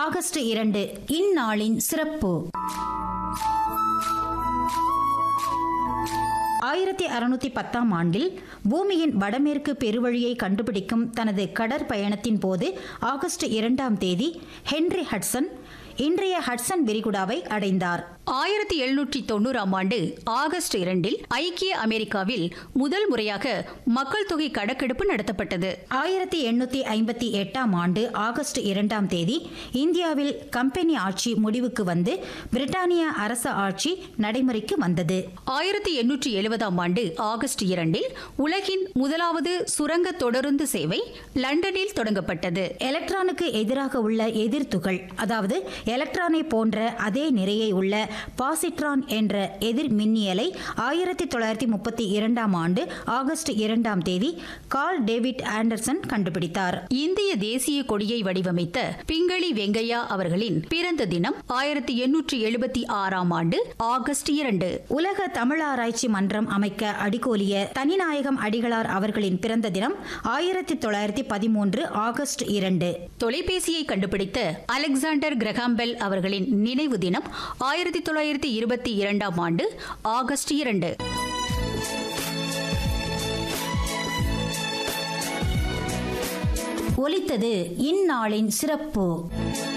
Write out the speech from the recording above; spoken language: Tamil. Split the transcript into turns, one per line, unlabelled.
ஆகஸ்ட் இரண்டு இந்நாளின் சிறப்பு ஆயிரத்தி அறுநூத்தி பத்தாம் ஆண்டில் பூமியின் வடமேற்கு பெருவழியை கண்டுபிடிக்கும் தனது கடற்பயணத்தின் போது ஆகஸ்ட் இரண்டாம் தேதி ஹென்றி ஹட்சன் இன்றைய ஹட்சன் விரிகுடாவை அடைந்தார்
ஆயிரத்தி எழுநூற்றி தொண்ணூறாம் ஆண்டு ஆகஸ்ட் இரண்டில் ஐக்கிய அமெரிக்காவில் முதல் முறையாக மக்கள் தொகை கணக்கெடுப்பு நடத்தப்பட்டது
ஆயிரத்தி எண்ணூத்தி ஐம்பத்தி எட்டாம் ஆண்டு ஆகஸ்ட் இரண்டாம் தேதி இந்தியாவில் கம்பெனி ஆட்சி முடிவுக்கு வந்து பிரிட்டானிய அரச ஆட்சி நடைமுறைக்கு வந்தது
ஆயிரத்தி எண்ணூற்றி எழுபதாம் ஆண்டு ஆகஸ்ட் இரண்டில் உலகின் முதலாவது சுரங்க தொடருந்து சேவை லண்டனில் தொடங்கப்பட்டது
எலக்ட்ரானுக்கு எதிராக உள்ள எதிர்த்துகள் அதாவது எலக்ட்ரானை போன்ற அதே நிறையை உள்ள பாசிட்ரான் என்ற எதிர் மின்னியலை ஆயிரத்தி தொள்ளாயிரத்தி முப்பத்தி இரண்டாம் ஆண்டு ஆகஸ்ட் இரண்டாம் தேதி கார்ல் டேவிட் ஆண்டர்சன் கண்டுபிடித்தார்
இந்திய தேசிய கொடியை வடிவமைத்த பிங்களி வெங்கையா அவர்களின் பிறந்த தினம் ஆயிரத்தி எண்ணூற்றி எழுபத்தி ஆறாம் ஆண்டு ஆகஸ்ட் இரண்டு
உலக தமிழ் ஆராய்ச்சி மன்றம் அமைக்க அடிகோலிய தனிநாயகம் அடிகளார் அவர்களின் பிறந்த தினம் ஆயிரத்தி தொள்ளாயிரத்தி பதிமூன்று ஆகஸ்ட் இரண்டு
தொலைபேசியை கண்டுபிடித்த அலெக்சாண்டர் கிரகாம்பெல் அவர்களின் நினைவு தினம் ஆயிரத்தி தொள்ளாயிரத்தி இருபத்தி இரண்டாம் ஆண்டு ஆகஸ்ட் இரண்டு
ஒலித்தது இந்நாளின் சிறப்பு